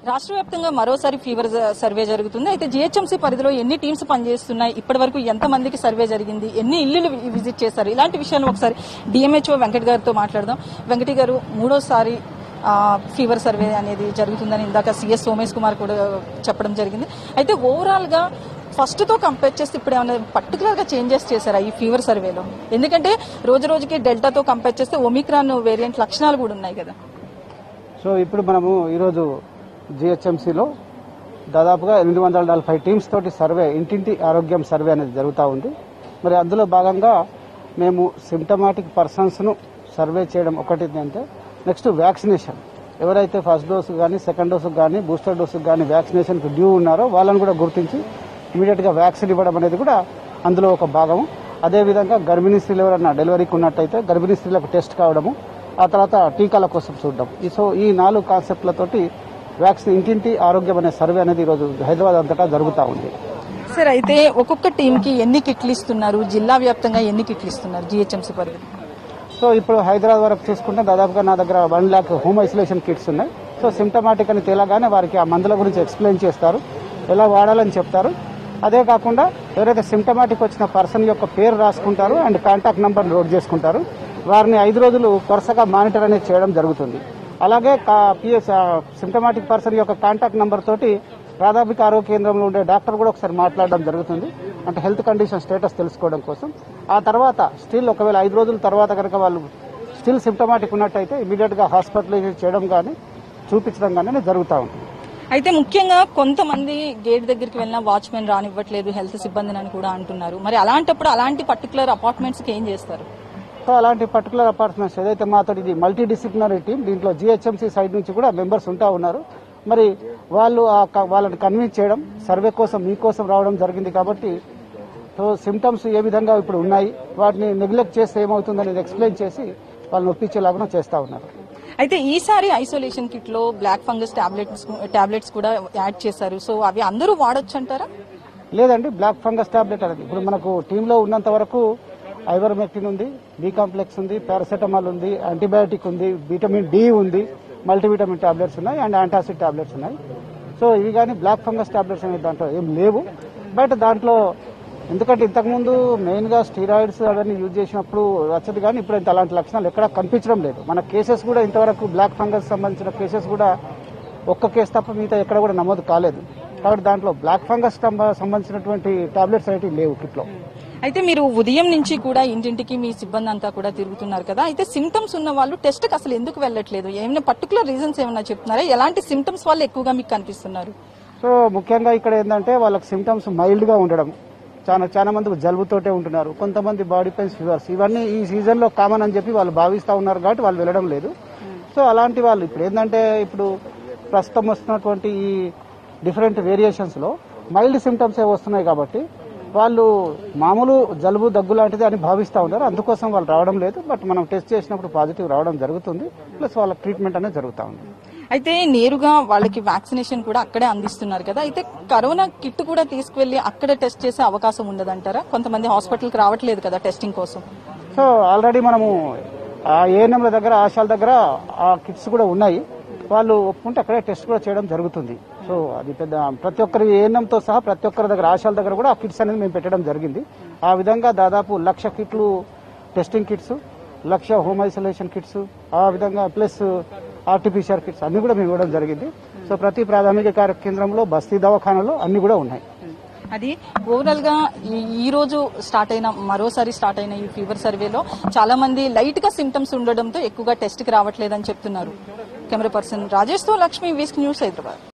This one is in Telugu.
రాష్ట్ర వ్యాప్తంగా మరోసారి ఫీవర్ జ- సర్వే జరుగుతుంది అయితే జిహెచ్ఎంసీ పరిధిలో ఎన్ని టీమ్స్ పనిచేస్తున్నాయి ఇప్పటి వరకు ఎంత మందికి సర్వే జరిగింది ఎన్ని ఇల్లులు వి- విజిట్ చేశారు ఇలాంటి విషయాలు ఒకసారి డిఎంహెచ్ఓ వెంకట్ గారితో మాట్లాడదాం వెంకటి గారు మూడోసారి ఆ, ఫీవర్ సర్వే అనేది జరుగుతుందని ఇందాక సిఎస్ సోమేష్ కుమార్ కూడా చెప్పడం జరిగింది అయితే ఓవరాల్ గా ఫస్ట్ తో కంపేర్ చేస్తే ఇప్పుడు ఏమైనా పర్టికులర్ గా చేంజెస్ చేశారా ఈ ఫీవర్ సర్వేలో ఎందుకంటే రోజు రోజుకి డెల్టాతో కంపేర్ చేస్తే ఒమిక్రాన్ వేరియంట్ లక్షణాలు కూడా ఉన్నాయి కదా సో ఇప్పుడు మనము ఈరోజు జిహెచ్ఎంసీలో దాదాపుగా ఎనిమిది వందల నలభై టీమ్స్ తోటి సర్వే ఇంటింటి ఆరోగ్యం సర్వే అనేది జరుగుతూ ఉంది మరి అందులో భాగంగా మేము సిమ్టమాటిక్ పర్సన్స్ను సర్వే చేయడం ఒకటి అంటే నెక్స్ట్ వ్యాక్సినేషన్ ఎవరైతే ఫస్ట్ డోసు కానీ సెకండ్ డోసు కానీ బూస్టర్ డోసు కానీ వ్యాక్సినేషన్కి డ్యూ ఉన్నారో వాళ్ళని కూడా గుర్తించి ఇమీడియట్గా వ్యాక్సిన్ ఇవ్వడం అనేది కూడా అందులో ఒక భాగము అదేవిధంగా గర్భిణీ స్త్రీలు ఎవరన్నా డెలివరీకి ఉన్నట్టయితే గర్భిణీ స్త్రీలకు టెస్ట్ కావడము ఆ తర్వాత టీకాల కోసం చూడడం ఈ సో ఈ నాలుగు కాన్సెప్ట్లతోటి వ్యాక్సిన్ ఇంటింటి ఆరోగ్యం అనే సర్వే అనేది ఈరోజు హైదరాబాద్ అంతటా జరుగుతూ ఉంది సార్ అయితే ఒక్కొక్క టీం కి ఎన్ని కిట్లు ఇస్తున్నారు జిల్లా వ్యాప్తంగా ఎన్ని కిట్లు ఇస్తున్నారు జిహెచ్ఎంసీ పరిధి సో ఇప్పుడు హైదరాబాద్ వరకు చూసుకుంటే దాదాపుగా నా దగ్గర one lakh home isolation kits ఉన్నాయి సో సిమ్టమాటిక్ అని తేలగానే వారికి ఆ మందుల గురించి ఎక్స్ప్లెయిన్ చేస్తారు ఎలా వాడాలని చెప్తారు అదే కాకుండా ఎవరైతే సిమ్టమాటిక్ వచ్చిన పర్సన్ యొక్క పేరు రాసుకుంటారు అండ్ కాంటాక్ట్ నెంబర్ నోట్ చేసుకుంటారు వారిని ఐదు రోజులు వరుసగా మానిటర్ అనేది చేయడం జరుగుతుంది అలాగే పిఎస్ సిమ్టమాటిక్ పర్సన్ యొక్క కాంటాక్ట్ నెంబర్ తోటి ప్రాథమిక ఆరోగ్య కేంద్రంలో ఉండే డాక్టర్ కూడా ఒకసారి మాట్లాడడం జరుగుతుంది అంటే హెల్త్ కండిషన్ స్టేటస్ తెలుసుకోవడం కోసం ఆ తర్వాత స్టిల్ ఒకవేళ ఐదు రోజుల తర్వాత కనుక వాళ్ళు స్టిల్ సిమ్టమాటిక్ ఉన్నట్టయితే ఇమీడియట్ గా హాస్పిటలైజ్ చేయడం కానీ చూపించడం కానీ జరుగుతూ ఉంటుంది అయితే ముఖ్యంగా కొంతమంది గేట్ దగ్గరికి వెళ్ళిన వాచ్మెన్ రానివ్వట్లేదు హెల్త్ సిబ్బందిని అని కూడా అంటున్నారు మరి అలాంటప్పుడు అలాంటి పర్టికులర్ అపార్ట్మెంట్స్ కి ఏం చేస్తారు సో అలాంటి పర్టికులర్ అపార్ట్మెంట్స్ ఏదైతే మాతో ఇది మల్టీ డిసిప్లినరీ టీం దీంట్లో జిహెచ్ఎంసీ సైడ్ నుంచి కూడా మెంబర్స్ ఉంటా ఉన్నారు మరి వాళ్ళు ఆ క- వాళ్ళని కన్విన్స్ చేయడం సర్వే కోసం మీకోసం రావడం జరిగింది కాబట్టి సో సిమ్టమ్స్ ఏ విధంగా ఇప్పుడు ఉన్నాయి వాటిని నెగ్లెక్ట్ చేస్తే ఏమవుతుందనేది ఎక్స్ప్లెయిన్ చేసి వాళ్ళని ఒప్పించేలాగా చేస్తా ఉన్నారు అయితే ఈసారి ఐసోలేషన్ కిట్ లో బ్లాక్ ఫంగస్ టాబ్లెట్స్ టాబ్లెట్స్ కూడా యాడ్ చేశారు సో అవి అందరూ వాడొచ్చు అంటారా లేదండి బ్లాక్ ఫంగస్ టాబ్లెట్ అనేది ఇప్పుడు మనకు టీంలో ఉన్నంత వరకు ఐవర్మెక్టిన్ ఉంది బి కాంప్లెక్స్ ఉంది పారాసెటమాల్ ఉంది యాంటీబయాటిక్ ఉంది విటమిన్ డి ఉంది మల్టీవిటమిన్ టాబ్లెట్స్ ఉన్నాయి అండ్ యాంటాసిడ్ టాబ్లెట్స్ ఉన్నాయి సో ఇవి కానీ బ్లాక్ ఫంగస్ టాబ్లెట్స్ అనే దాంట్లో ఏం లేవు బట్ దాంట్లో ఎందుకంటే ఇంతకుముందు మెయిన్ గా స్టీరాయిడ్స్ అవన్నీ యూజ్ చేసినప్పుడు వచ్చదు కానీ ఇప్పుడు ఇంత అలాంటి లక్షణాలు ఎక్కడా కనిపించడం లేదు మన కేసెస్ కూడా ఇంతవరకు బ్లాక్ ఫంగస్ సంబంధించిన కేసెస్ కూడా ఒక్క కేసు తప్ప మిగతా ఎక్కడ కూడా నమోదు కాలేదు కాబట్టి దాంట్లో బ్లాక్ ఫంగస్ సంబంధించినటువంటి టాబ్లెట్స్ అనేవి లేవు కిట్లో అయితే మీరు ఉదయం నుంచి కూడా ఇంటింటికి మీ సిబ్బంది అంతా కూడా తిరుగుతున్నారు కదా అయితే సిమ్టమ్స్ ఉన్న వాళ్ళు టెస్ట్ కి అసలు ఎందుకు వెళ్ళట్లేదు ఏమైనా పర్టికులర్ రీజన్స్ ఏమైనా చెప్తున్నారా ఎలాంటి సిమ్టమ్స్ వాళ్ళు ఎక్కువగా మీకు కనిపిస్తున్నారు సో ముఖ్యంగా ఇక్కడ ఏంటంటే వాళ్ళకి సిమ్టమ్స్ మైల్డ్ గా ఉండడం చాలా చాలా మంది జలుబుతోటే ఉంటున్నారు కొంతమంది బాడీ పెయిన్స్ ఫీవర్స్ ఇవన్నీ ఈ సీజన్ లో కామన్ అని చెప్పి వాళ్ళు భావిస్తా ఉన్నారు కాబట్టి వాళ్ళు వెళ్ళడం లేదు సో అలాంటి వాళ్ళు ఇప్పుడు ఏంటంటే ఇప్పుడు ప్రస్తుతం వస్తున్నటువంటి ఈ డిఫరెంట్ వేరియేషన్స్ లో మైల్డ్ సిమ్టమ్స్ ఏ వస్తున్నాయి కాబట్టి వాళ్ళు మామూలు జలుబు దగ్గు లాంటిది అని భావిస్తా ఉన్నారు అందుకోసం వాళ్ళు రావడం లేదు బట్ మనం టెస్ట్ చేసినప్పుడు పాజిటివ్ రావడం జరుగుతుంది ప్లస్ వాళ్ళ ట్రీట్మెంట్ అనేది జరుగుతూ ఉంది అయితే నేరుగా వాళ్ళకి వ్యాక్సినేషన్ కూడా అక్కడే అందిస్తున్నారు కదా అయితే కరోనా కిట్ కూడా తీసుకువెళ్లి అక్కడ టెస్ట్ చేసే అవకాశం ఉండదంటారా కొంతమంది హాస్పిటల్కి రావట్లేదు కదా టెస్టింగ్ కోసం సో ఆల్రెడీ మనము ఆ ఏఎన్ఎంల దగ్గర ఆశాల దగ్గర ఆ కిట్స్ కూడా ఉన్నాయి వాళ్ళు ఒప్పుకుంటే అక్కడే టెస్ట్ కూడా చేయడం జరుగుతుంది సో అది పెద్ద ప్రతి ఒక్కరి ఏఎన్ఎంతో సహా ప్రతి ఒక్కరి దగ్గర ఆశాల దగ్గర కూడా ఆ కిట్స్ అనేది మేము పెట్టడం జరిగింది ఆ విధంగా దాదాపు లక్ష కిట్లు టెస్టింగ్ కిట్స్ లక్ష హోమ్ ఐసోలేషన్ కిట్స్ ఆ విధంగా ప్లస్ ఆర్టిఫిషియల్ కిట్స్ అన్ని కూడా మేము ఇవ్వడం జరిగింది సో ప్రతి ప్రాథమిక కార్య కేంద్రంలో బస్తీ దవాఖానలో అన్ని కూడా ఉన్నాయి అది ఓవరాల్ గా ఈ- ఈ రోజు స్టార్ట్ అయిన మరోసారి స్టార్ట్ అయిన ఈ ఫీవర్ సర్వేలో చాలా మంది లైట్ గా సిమ్టమ్స్ ఉండడంతో ఎక్కువగా టెస్ట్ కి రావట్లేదని చెప్తున్నారు కెమెరా పర్సన్ రాజేష్ తో లక్ష్మి వీస్క్ న్యూస్ హైదరాబాద్